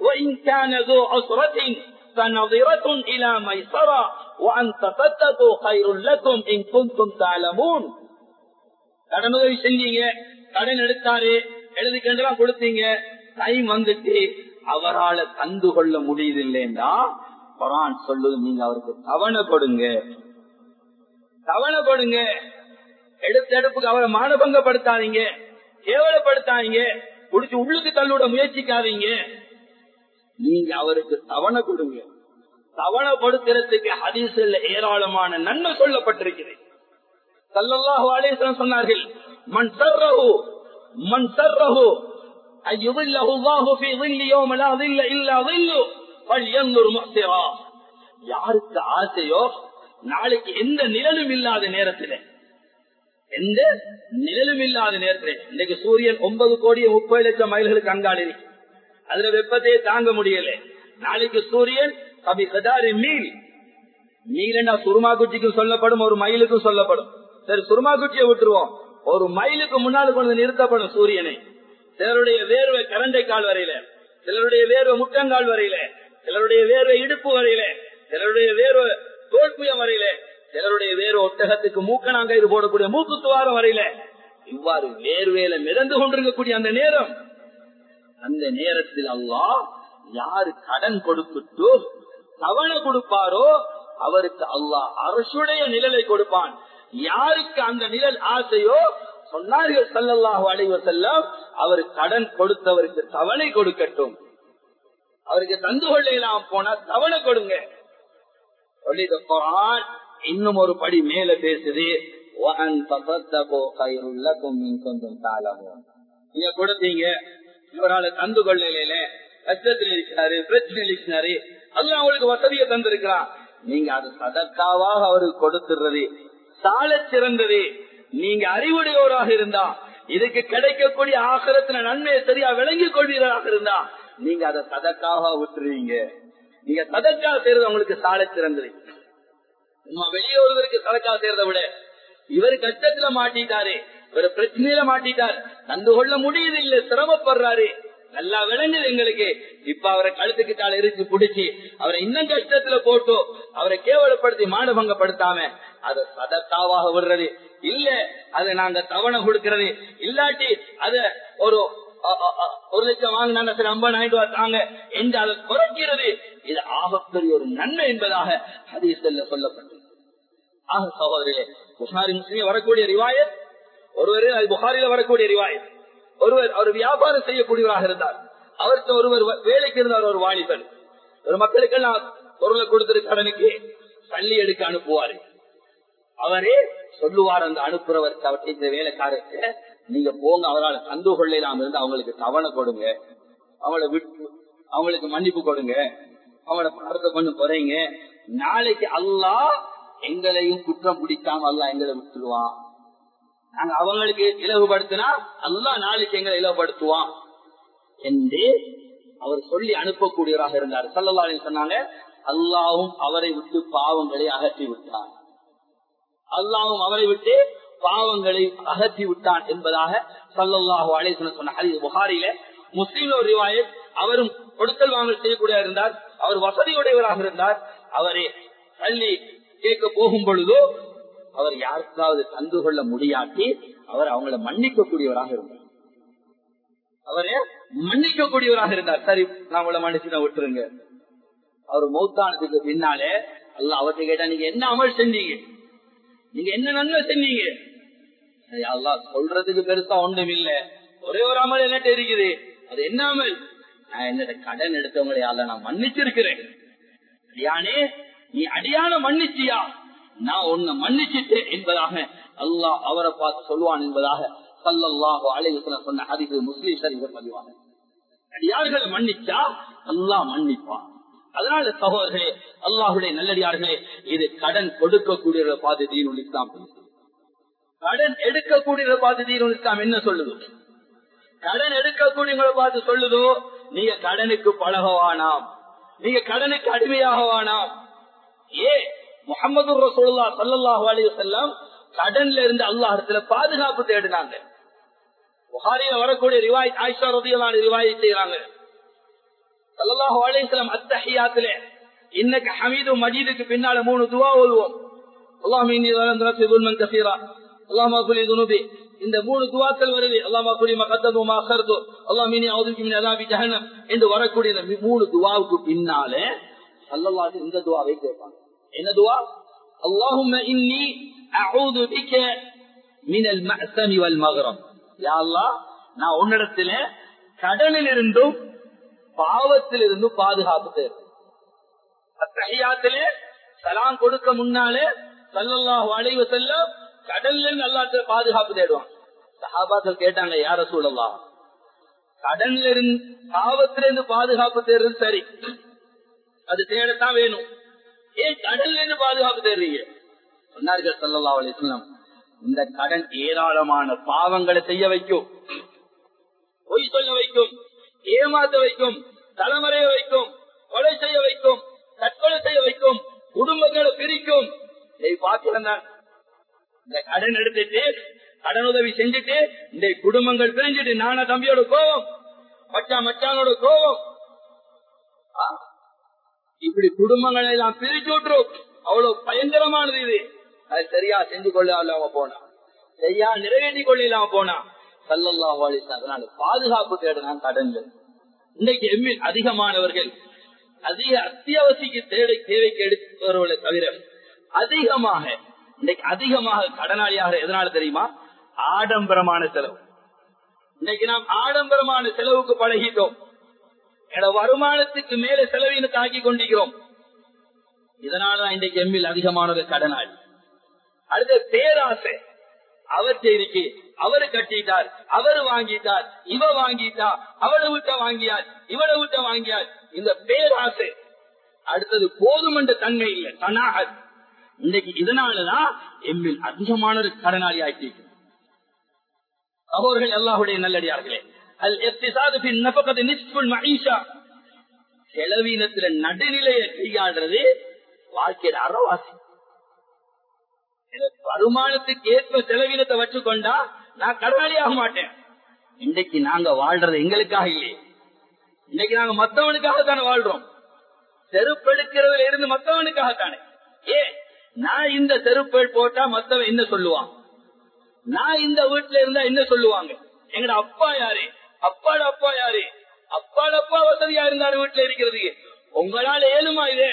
Speaker 2: கடன் உதவி செஞ்சீங்க கடன் எடுத்தாரு எழுதி கண்டெல்லாம் கொடுத்தீங்க டைம் வந்துட்டு அவரால் தந்து கொள்ள முடியதில்லைன்னா குரான் சொல்லுது நீங்க அவருக்கு தவணை கொடுங்க தவணை கொடுங்க எடுத்த எடுப்புக்கு அவரை மானபங்கப்படுத்தாதீங்க கேவலப்படுத்தாதீங்க குடிச்சு உள்ளுக்கு தள்ளுட முயற்சிக்காதீங்க நீங்க அவருக்கு தவணை கொடுங்க தவணை கொடுக்கிறதுக்கு ஹதீசில் ஏராளமான நன்மை சொல்லப்பட்டிருக்கிறது சல்லல்லாஹு அலைஹி வஸல்லம் சொன்னார்கள் மன் சர்ரஹு மன் சர்ரஹு அய்யுதில்லஹு அல்லாஹு ஃபீ ظில்லி யௌம லா ظில்ல இல்லா ظில்லு ஃபல்யன்ظுர் முஹ்சிரா யாருக்கு ஆசையோ நாளைக்கு எந்த நிழலும் இல்லாத நேரத்தில் எந்த நிழலும் இல்லாத நேரத்தில் இன்னைக்கு சூரியன் ஒன்பது கோடியே முப்பது லட்சம் மைல்களுக்கு அங்காடி இருக்கு அதுல வெப்பத்தையே தாங்க முடியல நாளைக்கு சூரியன் கபி கதாரி மீல் மீலண்டா சுருமா குச்சிக்கும் சொல்லப்படும் ஒரு மைலுக்கும் சொல்லப்படும் சரி சுருமா குச்சியை விட்டுருவோம் ஒரு மைலுக்கு முன்னால் கொண்டு நிறுத்தப்படும் சூரியனை சிலருடைய வேர்வை கரண்டை கால் வரையில சிலருடைய வேர்வை முட்டங்கால் வரையில சிலருடைய வேர்வை இடுப்பு வரையில சிலருடைய வேர்வை தோல்புயம் வரையில சிலருடைய வேறு ஒட்டகத்துக்கு மூக்கணாங்க இது போடக்கூடிய மூக்கு துவாரம் வரையில இவ்வாறு வேர்வேல மிதந்து கொண்டிருக்கக்கூடிய அந்த நேரம் அந்த நேரத்தில் அல்லாஹ் யாரு கடன் கொடுத்துட்டு தவணை கொடுப்பாரோ அவருக்கு அல்லாஹ் அரசுடைய நிழலை கொடுப்பான் யாருக்கு அந்த நிழல் ஆசையோ சொன்னார்கள் சல்லல்லாஹு அலைவர் செல்லம் அவர் கடன் கொடுத்தவருக்கு தவணை கொடுக்கட்டும் அவருக்கு தந்து கொள்ளலாம் போனா தவணை கொடுங்க சொல்லிட்டு குரான் இன்னும் ஒரு படி மேல பேசுது நீங்க கொடுத்தீங்க இவரால தந்து கொள்ளல கஷ்டத்தில் இருக்கிறாரு பிரச்சனை இருக்கிறாரு அதுல அவங்களுக்கு வசதியை தந்திருக்கிறான் நீங்க அது சதக்காவாக அவருக்கு கொடுத்துடுறது சால சிறந்தது நீங்க அறிவுடையோராக இருந்தா இதுக்கு கிடைக்கக்கூடிய ஆகரத்துல நன்மையை சரியா விளங்கிக் கொள்வீர்களாக இருந்தா நீங்க அதை சதக்காக விட்டுருவீங்க நீங்க சதக்கா செய்யறது உங்களுக்கு சால சிறந்தது நம்ம வெளியே ஒருவருக்கு சதக்கா செய்யறதை விட இவர் கஷ்டத்துல மாட்டிட்டாரு இவர் பிரச்சனையில மாட்டிட்டார் தந்து கொள்ள முடியுது இல்ல சிரமப்படுறாரு நல்லா விளங்குது எங்களுக்கு இப்ப அவரை கழுத்துக்கு தாள் எரிச்சு பிடிச்சி அவரை இன்னும் கஷ்டத்துல போட்டு அவரை கேவலப்படுத்தி மானபங்கப்படுத்தாம அதை சதக்காவாக விடுறது இல்ல அதை நாங்க தவணை கொடுக்கிறது இல்லாட்டி அத ஒரு ஒரு லட்சம் வாங்கினாங்க சரி ஐம்பதாயிரம் ரூபாய் தாங்க என்று அதை குறைக்கிறது இது ஆகப்பெரிய ஒரு நன்மை என்பதாக ஹதீஸ்ல சொல்லப்பட்டது ஆக சகோதரிலே புகாரி முஸ்லீம் வரக்கூடிய ரிவாயத் ஒருவர் அது புகாரில வரக்கூடிய ரிவாயத் ஒருவர் அவர் வியாபாரம் செய்யக்கூடியவராக இருந்தார் அவருக்கு ஒருவர் வேலைக்கு இருந்தார் ஒரு வாலிபன் ஒரு மக்களுக்கெல்லாம் பொருளை கொடுத்துரு கடனுக்கு தள்ளி எடுக்க அனுப்புவாரு அவரே சொல்லுவார் அந்த அனுப்புறவருக்கு அவருக்கு இந்த வேலைக்காரருக்கு நீங்க போங்க அவரால் தந்து கொள்ளலாம் இருந்து அவங்களுக்கு தவணை கொடுங்க அவங்கள விட்டு அவங்களுக்கு மன்னிப்பு கொடுங்க அவங்களோட பணத்தை கொஞ்சம் குறைங்க நாளைக்கு அல்லா எங்களையும் குற்றம் பிடிக்காம அல்லா எங்களை விட்டுருவான் நாங்க அவங்களுக்கு இலவுபடுத்தினா அல்லா நாளைக்கு எங்களை இலவுபடுத்துவான் என்று அவர் சொல்லி அனுப்பக்கூடியவராக இருந்தார் சல்லல்லாஹு சொன்னாங்க அல்லாவும் அவரை விட்டு பாவங்களை அகற்றி விட்டார் அல்லாவும் அவரை விட்டு பாவங்களை அகற்றி விட்டான் என்பதாக சல்லல்லாஹு அலேசன சொன்ன ஹரி புகாரில முஸ்லீம் ஒரு ரிவாயத் அவரும் கொடுக்கல் வாங்கல் செய்யக்கூடிய இருந்தார் அவர் வசதியுடையவராக இருந்தார் அவரை தள்ளி கேட்க போகும் பொழுதோ அவர் யாருக்காவது தந்து கொள்ள முடியாட்டி அவர் அவங்கள மன்னிக்க கூடியவராக இருந்தார் அவரே மன்னிக்க கூடியவராக இருந்தார் சரி நான் உங்களை மன்னிச்சு நான் விட்டுருங்க அவர் மௌத்தானத்துக்கு பின்னாலே அல்ல அவர்கிட்ட கேட்டா நீங்க என்ன அமல் செஞ்சீங்க நீங்க என்ன நன்மை செஞ்சீங்க அல்லா சொல்றதுக்கு பெருசா ஒன்றும் இல்ல ஒரே ஒரு அமல் என்னட்ட இருக்குது அது என்ன அமல் நான் என்னோட கடன் எடுத்தவங்களை அல்ல நான் மன்னிச்சிருக்கிறேன் அடியானே நீ அடியான மன்னிச்சியா நான் உன்னை மன்னிச்சிட்டேன் என்பதாக அல்லாஹ் அவரை பார்த்து சொல்லுவான் என்பதாக சல்லல்லாஹு அலைவசன சொன்ன ஹரிது முஸ்லீம் சரிவர் பதிவாங்க அடியார்களை மன்னிச்சா அல்லாஹ் மன்னிப்பான் அதனால சகோதரர்களே அல்லாஹுடைய நல்லடியார்களே இது கடன் கொடுக்கக்கூடிய பார்த்து தீனுல் இஸ்லாம் கடன் எடுக்கக்கூடிய பார்த்து தீனுல் இஸ்லாம் என்ன சொல்லுது கடன் எடுக்கக்கூடியவங்களை பார்த்து சொல்லுதோ நீங்க கடனுக்கு பழகவானாம் நீங்க கடனுக்கு அடிமையாகவானாம் ஏ முகமது ரசோல்லா சல்லாஹூ அலி செல்லம் கடன்ல இருந்து அல்லாஹத்துல பாதுகாப்பு தேடினாங்க புகாரில வரக்கூடிய ரிவாய் ஆயிஷா ரதியலான ரிவாயை செய்யறாங்க சல்லாஹூ அலிஸ்லாம் அத்தஹியாத்துல இன்னைக்கு ஹமீது மஜீதுக்கு பின்னால மூணு துவா ஓதுவோம் அல்லாஹ் கசீரா அல்லாஹ் குலி துனுபி இந்த மூணு துவாக்கள் வருது அல்லாஹ் குலி மகத்தது மகர்து அல்லாஹ் மீனி அவுதுக்கு மீன் அல்லாபி ஜஹனம் என்று வரக்கூடிய இந்த மூணு துவாவுக்கு பின்னாலே அல்லாஹ் இந்த துவாவை கேட்பாங்க என்ன துவா அல்லாஹும்ம இன்னி அஊது பிக மினல் மஅசமி வல் மகரம் யா அல்லாஹ் நான் உன்னிடத்துல கடனில் இருந்தும் பாவத்தில் இருந்தும் பாதுகாப்பு தேவை அத்தகையாத்திலே சலாம் கொடுக்க முன்னாலே சல்லல்லாஹு அலைஹி வஸல்லம் கடல்ல இருந்து அல்லாஹ்ட்ட பாதுகாப்பு தேடுவான் சஹாபாக்கள் கேட்டாங்க யார சூழலாம் கடன்ல இருந்து பாவத்திலிருந்து பாதுகாப்பு தேடுறது சரி அது தேடத்தான் வேணும் ஏன் கடல்ல இருந்து பாதுகாப்பு தேடுறீங்க சொன்னார்கள் சல்லல்லாஹு அலைஹி வஸல்லம் இந்த கடன் ஏராளமான பாவங்களை செய்ய வைக்கும் பொய் சொல்ல வைக்கும் ஏமாத்த வைக்கும் தலைமுறைய வைக்கும் கொலை செய்ய வைக்கும் தற்கொலை செய்ய வைக்கும் குடும்பங்களை பிரிக்கும் இதை பார்க்கிறேன் நான். இந்த கடன் எடுத்துட்டு கடன் உதவி செஞ்சுட்டு இந்த குடும்பங்கள் பிரிஞ்சுட்டு நானா தம்பியோட கோபம் மச்சான் மச்சானோட கோபம் ஆ, இப்படி குடும்பங்களை எல்லாம் பிரிச்சு விட்டுரும் அவ்வளவு பயங்கரமானது இது அது சரியா செஞ்சு கொள்ளாம போனா சரியா நிறைவேற்றி கொள்ளாம போனா சல்லல்லாஹு அலைஹி வஸல்லம் அதனால பாதுகாப்பு தேடினான் கடன்ல இன்னைக்கு எம்மில் அதிகமானவர்கள் அதிக அத்தியாவசிய தேவை தேவைக்கு எடுப்பவர்களை தவிர அதிகமாக இன்னைக்கு அதிகமாக கடனாளியாக எதனால தெரியுமா ஆடம்பரமான செலவு இன்னைக்கு நாம் ஆடம்பரமான செலவுக்கு பழகிட்டோம் என வருமானத்துக்கு மேல செலவினத்தை ஆக்கி கொண்டிருக்கிறோம் இதனாலதான் இன்றைக்கு எம்மில் அதிகமானது கடனாளி அடுத்த பேராசை அவர்கிட்ட இருக்கு அவரு கட்டிட்டார் அவரு வாங்கிட்டார் இவ வாங்கிட்டா அவளை விட்ட வாங்கியார் இவளை விட்ட வாங்கியார் இந்த பேராசை அடுத்தது போதுமென்ற தன்மை இல்லை தனாக இன்னைக்கு இதனாலதான் எம்மில் அதிகமானது கடனாளி ஆக்கிட்டு அவர்கள் அல்லாஹுடைய நல்லடியார்களே அல் எத்திசாது பின் நபகது நிஸ்புல் மகிஷா செலவீனத்துல நடுநிலையை கையாடுறது வாழ்க்கையில அறவாசி வருமானத்துக்கு ஏற்ப செலவீனத்தை வச்சுக்கொண்டா நான் கடனாளி ஆக மாட்டேன் இன்னைக்கு நாங்க வாழ்றது எங்களுக்காக இல்லையே இன்னைக்கு நாங்க மத்தவனுக்காக தானே வாழ்றோம் செருப்பெடுக்கிறதுல இருந்து மத்தவனுக்காகத்தானே ஏ நான் இந்த செருப்பு போட்டா மத்தவன் என்ன சொல்லுவான் நான் இந்த வீட்டுல இருந்தா என்ன சொல்லுவாங்க எங்கட அப்பா யாரு அப்பாட அப்பா யாரு அப்பாட அப்பா வசதியா இருந்தாரு வீட்டுல இருக்கிறதுக்கு உங்களால ஏழுமா இது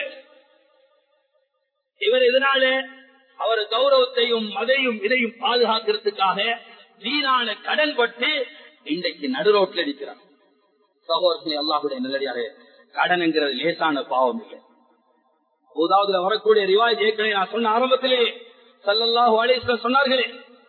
Speaker 2: இவர் இதனால அவர் கௌரவத்தையும் மதையும் இதையும் பாதுகாக்கிறதுக்காக வீணான கடன் பட்டு இன்றைக்கு நடுரோட்டில் இருக்கிறார் சகோதரத்தை அல்லாஹுடைய நல்லடியாக கடன் என்கிறது லேசான பாவம் இல்லை அதாவது வரக்கூடிய ரிவாய் ஏற்கனவே நான் சொன்ன ஆரம்பத்திலே சல்லல்லாஹு அலைஹி சொன்னார்களே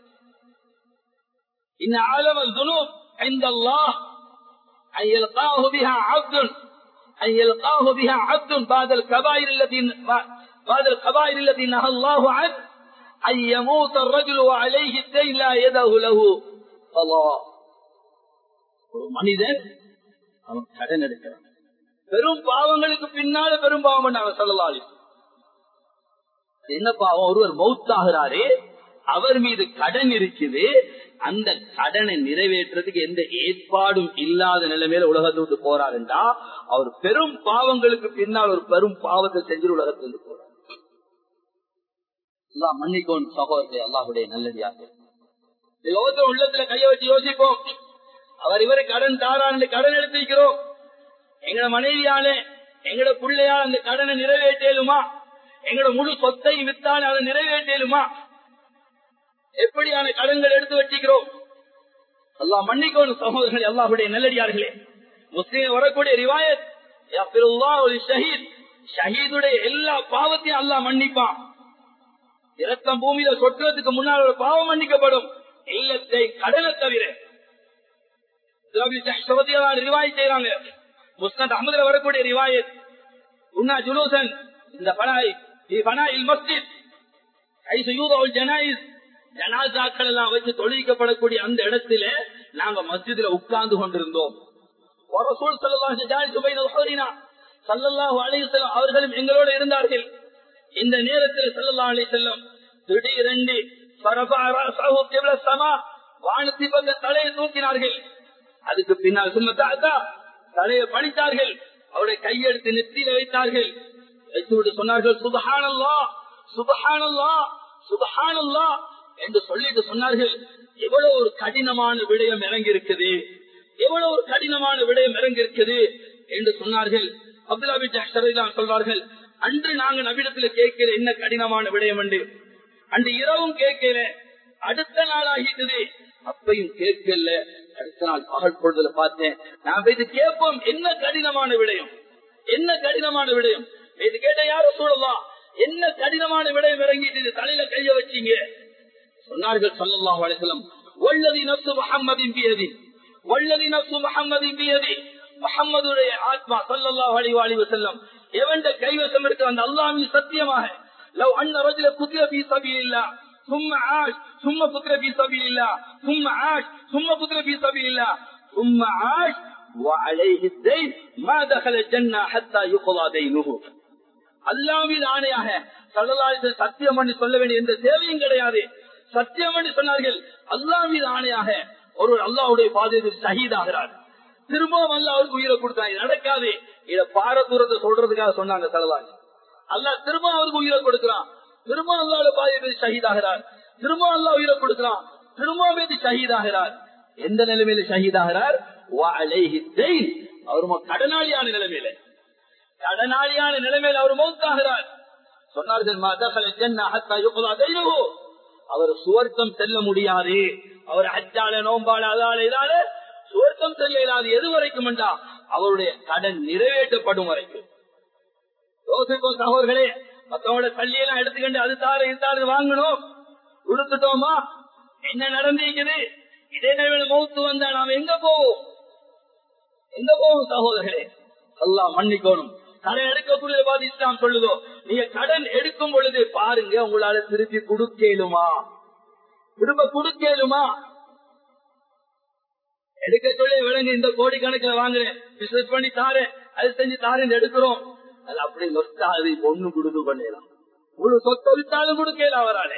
Speaker 2: إن عالم الذنوب عند الله أن يلقاه بها عبد أن يلقاه بها عبد بعد الكبائر التي بعد الكبائر التي نهى الله عنه أن يموت الرجل وعليه الدين لا يده له الله ஒரு மனிதன் அவன் கடன் எடுக்கிறான் பெரும் பாவங்களுக்கு பின்னால பெரும் பாவம் பண்ணாங்க சொல்லலாளி என்ன பாவம் ஒருவர் மௌத்தாகிறாரே அவர் மீது கடன் இருக்குது அந்த கடனை நிறைவேற்றுறதுக்கு எந்த ஏற்பாடும் இல்லாத நிலைமையில உலகத்தை விட்டு போறாருண்டா அவர் பெரும் பாவங்களுக்கு பின்னால் ஒரு பெரும் பாவத்தை செஞ்சு உலகத்திலிருந்து போறார் எல்லாம் மன்னிக்கோன் சகோதரத்தை அல்லாஹுடைய நல்லடியாக லோகத்தை உள்ளத்துல கைய வச்சு யோசிப்போம் அவர் இவரை கடன் தாரான்னு கடன் எடுத்திருக்கிறோம் எங்கட மனைவியால எங்கட பிள்ளையால் அந்த கடனை நிறைவேற்றலுமா எங்கட முழு சொத்தையும் வித்தால் அதை நிறைவேற்றலுமா எப்படியான கடன்கள் எடுத்து வச்சுக்கிறோம் அல்லாஹ் மன்னிக்கோணும் சகோதரர்கள் அல்லாஹுடைய நல்லடியார்களே முஸ்லீம் வரக்கூடிய ரிவாயத் ஷஹீத் ஷஹீதுடைய எல்லா பாவத்தையும் அல்லாஹ் மன்னிப்பான் இரத்தம் பூமியில சொட்டுறதுக்கு முன்னால் ஒரு பாவம் மன்னிக்கப்படும் இல்லத்தை கடனை தவிர ரிவாய் செய்யறாங்க முஸ்னத் அகமதுல வரக்கூடிய ரிவாயத் உன்னா ஜுலூசன் இந்த பனாய் பனாயில் மஸ்ஜித் ஐசு யூதவுல் ஜனாயிஸ் ஜனாசாக்கள் எல்லாம் வச்சு தொழிலிக்கப்படக்கூடிய அந்த இடத்துல நாங்க மஸ்ஜிதுல உட்கார்ந்து கொண்டிருந்தோம் அவர்களும் எங்களோட இருந்தார்கள் இந்த நேரத்தில் சல்லா அலி செல்லம் திடீரென்று வானத்தி பக்க தலையை தூக்கினார்கள் அதுக்கு பின்னால் சுமத்தா தலையை பணித்தார்கள் அவருடைய கையெடுத்து நெத்தியில வைத்தார்கள் வைத்துவிட்டு சொன்னார்கள் சுபஹானல்லா சுபஹானல்லா சுபஹானல்லா என்று சொல்லிட்டு சொன்னார்கள் எவ்வளவு ஒரு கடினமான விடயம் இறங்கி இருக்குது எவ்வளவு ஒரு கடினமான விடயம் இறங்கி இருக்குது என்று சொன்னார்கள் அப்துல்லாபி ஜாக்சரெல்லாம் சொல்வார்கள் அன்று நாங்க நபிடத்துல கேட்கிற என்ன கடினமான விடயம் என்று அன்று இரவும் கேட்கிற அடுத்த நாள் ஆகிட்டது அப்பையும் கேட்கல அடுத்த நாள் பகல் பொழுதுல பார்த்தேன் நான் போய் கேட்போம் என்ன கடினமான விடயம் என்ன கடினமான விடயம் இது கேட்ட யாரும் சொல்லலாம் என்ன கடினமான விடயம் இறங்கிட்டு தலையில கைய வச்சீங்க சொன்னார்கள் சொல்லலாம் வலைசலம் வல்லதி நப்சு முகம்மதின் பியதி வல்லதி நப்சு முகம்மதின் பியதி முகம்மதுடைய ஆத்மா சல்லல்லாஹு அலைஹி வஸல்லம் செல்லம் எவண்ட கைவசம் இருக்க அந்த அல்லாஹ்வின் சத்தியமாக லவ் அன்ன ரஜுல குத்திர ஃபீ சபீலில்லாஹ் ثم عاش ثم قتل في سبيل الله ثم عاش ثم قتل في سبيل الله ثم عاش وعليه الدين ما دخل الجنة حتى يقضى دينه அல்லாவின் ஆணையாக சல்லல்லாஹு சத்தியம் பண்ணி சொல்ல வேண்டிய எந்த தேவையும் கிடையாது சத்தியம் பண்ணி சொன்னார்கள் அல்லாவின் ஆணையாக ஒரு அல்லாவுடைய பாதையில் ஷஹீதாகிறார் திரும்பவும் அல்ல அவருக்கு உயிரை கொடுத்தாங்க நடக்காது இத பார தூரத்தை சொல்றதுக்காக சொன்னாங்க சல்லல்லாஹு அல்லா திரும்ப அவருக்கு உயிரை கொடுக்கிறான் திரும்ப அல்லாவோட பாதையில் ஷஹீதாகிறார் திரும்ப அல்லா உயிரை கொடுக்கிறான் திரும்ப மீது ஷஹீதாகிறார் எந்த நிலைமையில ஷஹீதாகிறார் அவர் கடனாளியான நிலைமையில கடனாளியான நிலைமையில் அவர் மௌத்தாகிறார் சொன்னார்கள் அவர் சுவர்க்கம் செல்ல முடியாது அவர் அச்சால நோம்பால அதால இதால சுவர்க்கம் செல்ல இயலாது எது வரைக்கும் என்றா அவருடைய கடன் நிறைவேற்றப்படும் வரைக்கும் யோசிப்போம் சகோதர்களே மத்தவங்களோட பள்ளியெல்லாம் எடுத்துக்கிட்டு அது தாரு இது தாரு வாங்கணும் கொடுத்துட்டோமா என்ன நடந்திருக்குது இதே நிலைமையில மௌத்து வந்தா நாம எங்க போவோம் எங்க போவோம் சகோதரர்களே எல்லாம் மன்னிக்கணும் கடன் எடுக்கக்கூடிய பாதி இஸ்லாம் சொல்லுதோ நீங்க கடன் எடுக்கும் பொழுது பாருங்க உங்களால திருப்பி கொடுக்கலுமா திரும்ப கொடுக்கலுமா எடுக்க சொல்லி விலங்கு இந்த கோடி கணக்கில் வாங்குறேன் பிசினஸ் பண்ணி தாரேன் அது செஞ்சு தாரேன் எடுக்கிறோம் அது அப்படி நொஸ்டாது ஒண்ணு கொடுத்து பண்ணிடலாம் முழு சொத்து விட்டாலும் கொடுக்கலாம் அவராலே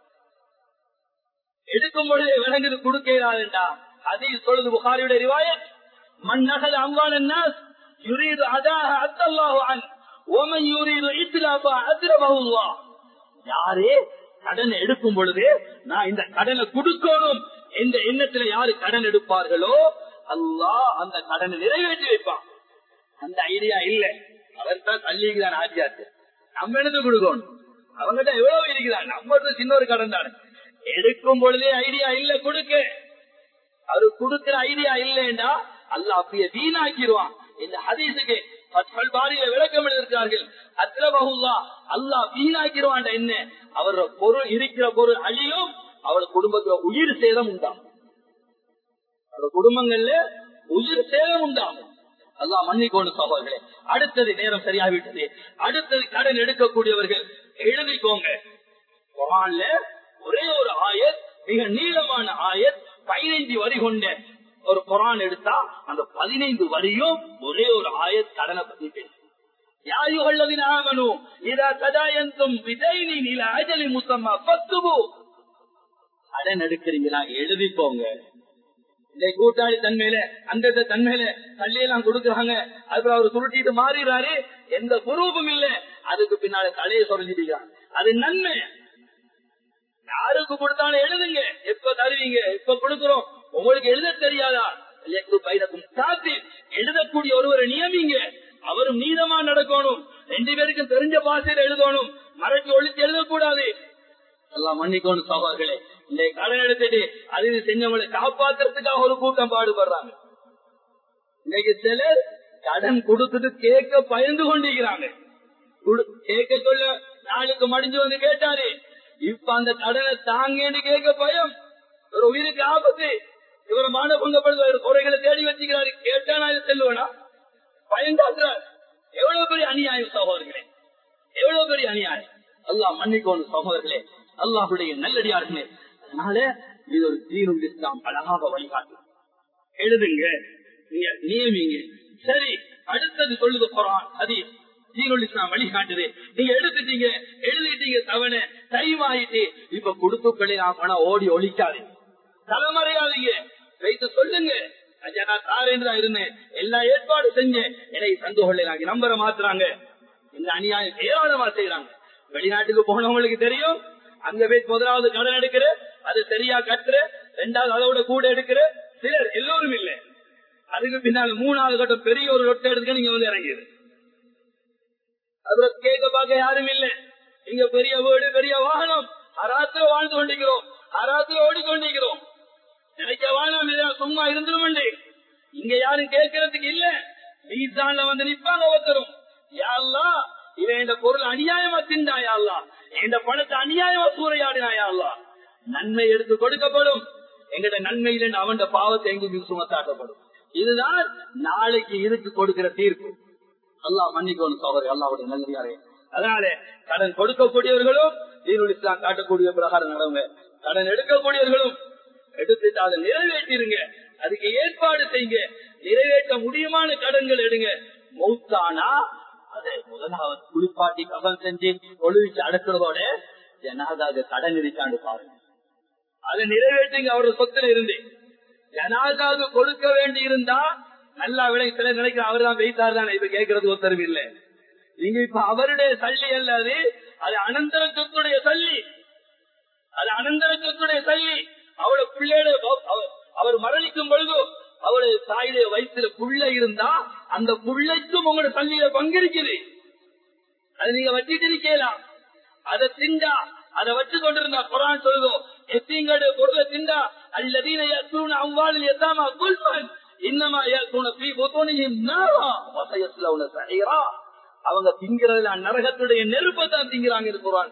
Speaker 2: எடுக்கும் பொழுது விலங்குது கொடுக்கிறாருண்டா அதில் சொல்லுது புகாரியுடைய ரிவாயத் மன்னகல் அம்பான் யுரீது அதாக அத்தல்லாஹு அன் ஓமன் யூரீது இத்திலாபா அத்திரபகுவா யாரே கடன் எடுக்கும் பொழுது நான் இந்த கடனை கொடுக்கணும் என்ற எண்ணத்துல யாரு கடன் எடுப்பார்களோ அல்லாஹ் அந்த கடனை நிறைவேற்றி வைப்பான் அந்த ஐடியா இல்ல அவர் தான் தள்ளிக்கிறான் ஆச்சியாச்சு நம்ம எடுத்து கொடுக்கணும் அவங்ககிட்ட எவ்வளவு இருக்கிறான் நம்ம சின்ன ஒரு கடன் தானே எடுக்கும் பொழுதே ஐடியா இல்ல கொடுக்க அவரு கொடுக்கிற ஐடியா இல்லைன்னா அல்ல அப்படியே வீணாக்கிடுவான் இந்த ஹதீசுக்கு பாரியில விளக்கம் எழுதியிருக்கிறார்கள் அத்ரபகுல்லா அல்லா வீணாக்கிடுவான் என்ன அவர் பொருள் இருக்கிற பொருள் அழியும் அவர் குடும்பத்துல உயிர் சேதம் உண்டாகும் அவர் குடும்பங்கள்ல உயிர் சேதம் உண்டாகும் அல்லா மன்னிக்கோடு சகோதரர்களே அடுத்தது நேரம் சரியாகிவிட்டது அடுத்தது கடன் எடுக்கக்கூடியவர்கள் எழுதிக்கோங்க குரான்ல ஒரே ஒரு ஆயத் மிக நீளமான ஆயத் பதினைந்து வரி கொண்ட ஒரு குரான் எடுத்தா அந்த பதினைந்து வரியும் ஒரே ஒரு ஆயத் கடனை பத்தி பேசும் கடன் எடுக்கிறீங்களா எழுதிப்போங்க இந்த கூட்டாளி தன்மையில அந்த தன்மையில தள்ளியெல்லாம் கொடுக்குறாங்க அதுக்கு அவர் சுருட்டிட்டு மாறிடுறாரு எந்த குரூபும் இல்ல அதுக்கு பின்னால தலையை சொல்லிட்டு அது நன்மை யாருக்கு கொடுத்தாலும் எழுதுங்க எப்ப தருவீங்க எப்ப கொடுக்கிறோம் உங்களுக்கு எழுத தெரியாதா எழுதக்கூடிய ஒருவரை நியமிங்க அவரும் நீதமா நடக்கணும் ரெண்டு பேருக்கும் தெரிஞ்ச பாசையில் எழுதணும் மறைச்சு ஒழிச்சு எழுதக்கூடாது எல்லாம் மன்னிக்கணும் சகோதரர்களே இந்த கடன் எடுத்துட்டு அது செஞ்சவங்களை காப்பாத்துறதுக்காக ஒரு கூட்டம் பாடுபடுறாங்க இன்னைக்கு சிலர் கடன் கொடுத்துட்டு கேட்க பயந்து கொண்டிருக்கிறாங்க கேட்க சொல்ல நாளுக்கு மடிஞ்சு வந்து கேட்டாரு இப்ப அந்த கடனை தாங்கன்னு கேட்க பயம் ஒரு உயிருக்கு ஆபத்து இவரை மானபங்கப்படுத்த குறைகளை தேடி வச்சுக்கிறாரு கேட்டா நான் இதை செல்லுவேனா பயம் காட்டுறார் எவ்வளவு பெரிய அநியாயம் சகோதரர்களே எவ்வளவு பெரிய அநியாயம் அல்லாஹ் மன்னிக்கோணும் சகோதரர்களே அல்லாஹுடைய நல்லடியார்களே அதனால இது ஒரு தீனுல் இஸ்லாம் அழகாக வழிகாட்டும் எழுதுங்க நீங்க நியமிங்க சரி அடுத்தது சொல்லுது குரான் ஹதீஸ் தீனுல் இஸ்லாம் வழிகாட்டுது நீங்க எடுத்துட்டீங்க எழுதிட்டீங்க தவணை டைம் ஆயிட்டு இப்ப கொடுத்துக்களே நான் பணம் ஓடி ஒழிக்காது தலைமறையாதீங்க வைத்து சொல்லுங்க ஐயா நான் தாரேன் தான் இருந்தேன் எல்லா ஏற்பாடு செஞ்சேன் என்னை சந்து கொள்ளைனாங்க நம்பரை மாத்துறாங்க இந்த அநியாயம் ஏராளமா செய்யறாங்க வெளிநாட்டுக்கு போனவங்களுக்கு தெரியும் அங்க போய் முதலாவது கடன் எடுக்கிற அது சரியா கட்டுற ரெண்டாவது அதோட கூட எடுக்கிற சிலர் எல்லோரும் இல்லை அதுக்கு பின்னால் மூணாவது கட்டம் பெரிய ஒரு ரொட்டை எடுக்க நீங்க வந்து இறங்கிடு அதுல கேட்க பார்க்க யாரும் இல்லை இங்க பெரிய வீடு பெரிய வாகனம் அராத்திர வாழ்ந்து கொண்டிருக்கிறோம் அராத்துல ஓடிக்கொண்டிருக்கிறோம் நினைக்கவா நாம் இதெல்லாம் சும்மா இருந்துடும் இங்க யாரும் கேட்கறதுக்கு இல்ல மீசான்ல வந்து நிப்பாங்க ஒருத்தரும் யாழ்லா இவன் இந்த பொருள் அநியாயமா திண்டாயாள்லா இந்த பணத்தை அநியாயமா சூறையாடினாயாள்லா நன்மை எடுத்து கொடுக்கப்படும் எங்கட நன்மையில அவன் பாவத்தை எங்கும் சுமத்தாக்கப்படும் இதுதான் நாளைக்கு இதுக்கு கொடுக்கிற தீர்ப்பு அல்லாஹ் மன்னிக்கணும் சோதரி அல்லாவுடைய நல்லதாரே அதனால கடன் கொடுக்கக்கூடியவர்களும் தீனுல் இஸ்லாம் காட்டக்கூடிய பிரகாரம் நடவுங்க கடன் எடுக்கக்கூடியவர்களும் எடுத்துட்டு அதை நிறைவேற்றிருங்க அதுக்கு ஏற்பாடு செய்யுங்க நிறைவேற்ற முடியுமான கடன்கள் எடுங்க மௌத்தானா அதை முதலாவது குளிப்பாட்டி கவல் செஞ்சு ஒழுவிச்சு அடக்கிறதோட ஜனாதாக கடன் இருக்காண்டு பாருங்க அதை நிறைவேற்றுங்க அவரோட சொத்துல இருந்து ஜனாதாக கொடுக்க வேண்டி இருந்தா நல்லா விலை சில நினைக்கிற அவர் தான் வைத்தார் தானே இப்ப கேட்கறது ஒருத்தரவு இல்லை நீங்க இப்ப அவருடைய சல்லி அல்லது அது அனந்தர சொத்துடைய சல்லி அது அனந்தர சொத்துடைய சல்லி அவளை பிள்ளையோட அவர் மரணிக்கும் பொழுது அவளை தாயுடைய வயிற்றுல புள்ள இருந்தா அந்த புள்ளைக்கும் உங்களோட சல்லியில பங்கிருக்குது அது நீங்க வச்சுட்டு இருக்கலாம் அதை திண்டா அதை வச்சு கொண்டிருந்தா குரான் சொல்லுவோம் எத்தீங்கடு பொருளை திண்டா அல்லதீன அவ்வாளில் எத்தாமா குல்மன் இன்னமா அவங்க திங்கிறதுல நரகத்துடைய நெருப்பை தான் திங்கிறாங்க குரான்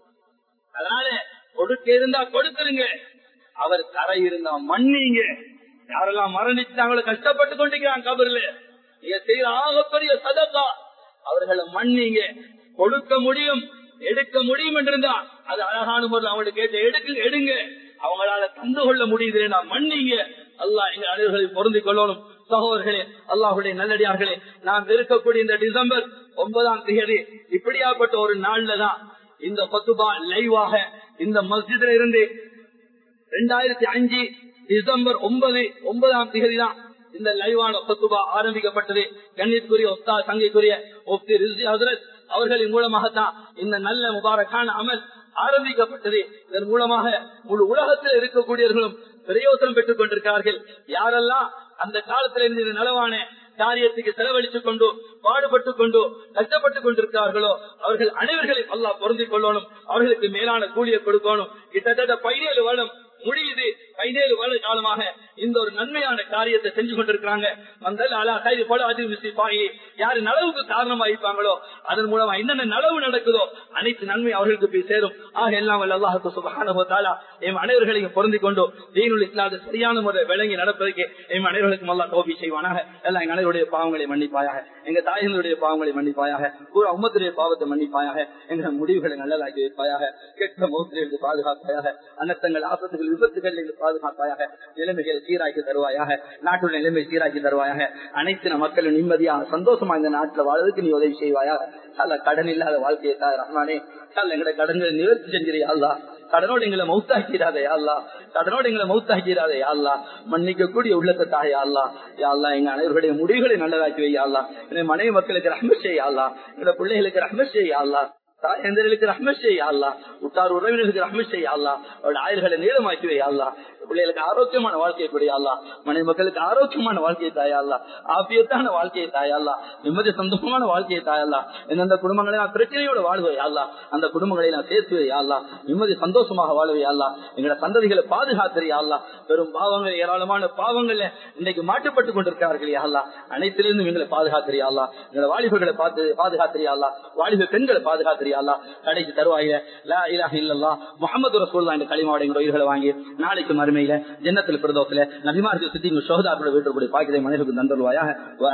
Speaker 2: அதனால கொடுக்க இருந்தா கொடுத்துருங்க அவர் கரை இருந்தா மன்னிங்க யாரெல்லாம் மரணிச்சாங்களோ கஷ்டப்பட்டு கொண்டிருக்கிறாங்க கபர்ல நீங்க செய்யற ஆகப்பெரிய சதக்கா அவர்களை மன்னிங்க கொடுக்க முடியும் எடுக்க முடியும் என்றிருந்தா அது அழகான முறையில் அவங்களுக்கு கேட்டு எடுக்க எடுங்க அவங்களால தந்து கொள்ள முடியுது நான் மன்னிங்க அல்லா எங்க அனைவர்களை பொருந்தி கொள்ளணும் சகோதரர்களே அல்லாஹுடைய நல்லடியார்களே நாம் இருக்கக்கூடிய இந்த டிசம்பர் ஒன்பதாம் தேதி இப்படியாப்பட்ட ஒரு நாள்ல தான் இந்த பத்துபா லைவாக இந்த மஸ்ஜித்ல இருந்து ரெண்டாயிரத்தி அஞ்சு டிசம்பர் ஒன்பது ஒன்பதாம் தேதி தான் இந்த லைவான பத்துபா ஆரம்பிக்கப்பட்டது கண்ணிற்குரிய ஒத்தா சங்கைக்குரிய ஒப்தி ரிசி ஹசரத் அவர்களின் மூலமாகத்தான் இந்த நல்ல முபாரக்கான அமல் ஆரம்பிக்கப்பட்டது இதன் மூலமாக முழு உலகத்தில் இருக்கக்கூடியவர்களும் பிரயோசனம் பெற்றுக் கொண்டிருக்கிறார்கள் யாரெல்லாம் அந்த காலத்தில் இருந்து நலவான காரியத்துக்கு செலவழித்துக் கொண்டு பாடுபட்டுக் கொண்டு கஷ்டப்பட்டுக் கொண்டிருக்கிறார்களோ அவர்கள் அனைவர்களையும் அல்லா பொருந்திக் கொள்ளணும் அவர்களுக்கு மேலான கூலியை கொடுக்கணும் கிட்டத்தட்ட பதினேழு வருடம் முடியுது பதினேழு வருட காலமாக இந்த ஒரு நன்மையான காரியத்தை செஞ்சு கொண்டிருக்கிறாங்க வந்தால் அலா கைது போல அதிர்ச்சி யாரு நலவுக்கு காரணமா இருப்பாங்களோ அதன் மூலமா என்னென்ன நலவு நடக்குதோ அனைத்து நன்மை அவர்களுக்கு போய் சேரும் ஆக எல்லாம் அல்லாஹுக்கு சுபகான எம் அனைவர்களையும் பொருந்தி கொண்டு தீனுள் இல்லாத சரியான முறை விளங்கி நடப்பதற்கு எம் அனைவர்களுக்கும் அல்லா கோபி செய்வானாக எல்லாம் எங்க அனைவருடைய பாவங்களை மன்னிப்பாயாக எங்க தாய்களுடைய பாவங்களை மன்னிப்பாயாக பூரா உம்மத்துடைய பாவத்தை மன்னிப்பாயாக எங்க முடிவுகளை நல்லதாக்கி வைப்பாயாக கெட்ட மோசடிகளுக்கு பாதுகாப்பாயாக அனர்த்தங்கள் ஆபத்துகள் விபத்துகள் பாதுகாப்பாயாக நிலைமைகள் சீராக்கி தருவாயாக நாட்டுடைய நிலைமை சீராக்கி தருவாயாக அனைத்து மக்களும் நிம்மதியாக சந்தோஷமா இந்த நாட்டுல வாழ்வதற்கு நீ உதவி செய்வாயாக அல்ல கடன் இல்லாத வாழ்க்கையை தான் ரஹ்மானே அல்ல எங்களை கடன்களை நிவர்த்தி செஞ்சிரியா அல்லா கடனோடு எங்களை மௌத்தாக்கிறாதே அல்லா கடனோடு எங்களை மௌத்தாக்கிறாதே அல்லா மன்னிக்க கூடிய உள்ளத்தை தாயா அல்லா யாழ்லா எங்க அனைவருடைய முடிவுகளை நல்லதாக்கி வையா அல்லா எங்க மனைவி மக்களுக்கு ரஹ்மத் செய்யா அல்லா எங்க பிள்ளைகளுக்கு ரஹ்மத் செய்யா அல்லா தாயந்தர்களுக்கு ரஹ்மத் செய்யா அல்லா உட்டார் உறவினர்களுக்கு ரஹ்மத் செய்யா அல்லா அவருடைய ஆயுள்களை நீளமாக்கி வையா அல்லா பிள்ளைகளுக்கு ஆரோக்கியமான வாழ்க்கையை கூடிய அல்லா மனைவி மக்களுக்கு ஆரோக்கியமான வாழ்க்கையை தாயா அல்லா ஆபியத்தான வாழ்க்கையை தாயா அல்லா நிம்மதி சந்தோஷமான வாழ்க்கையை தாயல்லா எந்தெந்த குடும்பங்களை நான் பிரச்சனையோட வாழ்வை அல்லா அந்த குடும்பங்களை நான் சேர்த்து வை அல்லா நிம்மதி சந்தோஷமாக வாழ்வை அல்லா எங்களோட சந்ததிகளை பாதுகாத்திரியா அல்லா பெரும் பாவங்கள் ஏராளமான பாவங்கள்ல இன்னைக்கு மாட்டுப்பட்டு கொண்டிருக்கிறார்கள் அல்லா அனைத்திலிருந்தும் எங்களை பாதுகாத்திரியா அல்லா எங்களை வாலிபர்களை பார்த்து பாதுகாத்திரியா அல்லா வாலிப பெண்களை பாதுகாத்திரியா அல்லா கடைக்கு தருவாயில லா இலாஹ இல்லல்லா முகமது ரசூல்லா என்ற களிமாவோட எங்களோட உயிர்களை வாங்கி நாளைக்கு மறுமையில ஜன்னத்தில் பிரதோசில நபிமார்கள் சுத்தி சோதாக்களோட வீட்டு கூட பாக்கியதை மனிதர்களுக்கு தந்தருவாயாக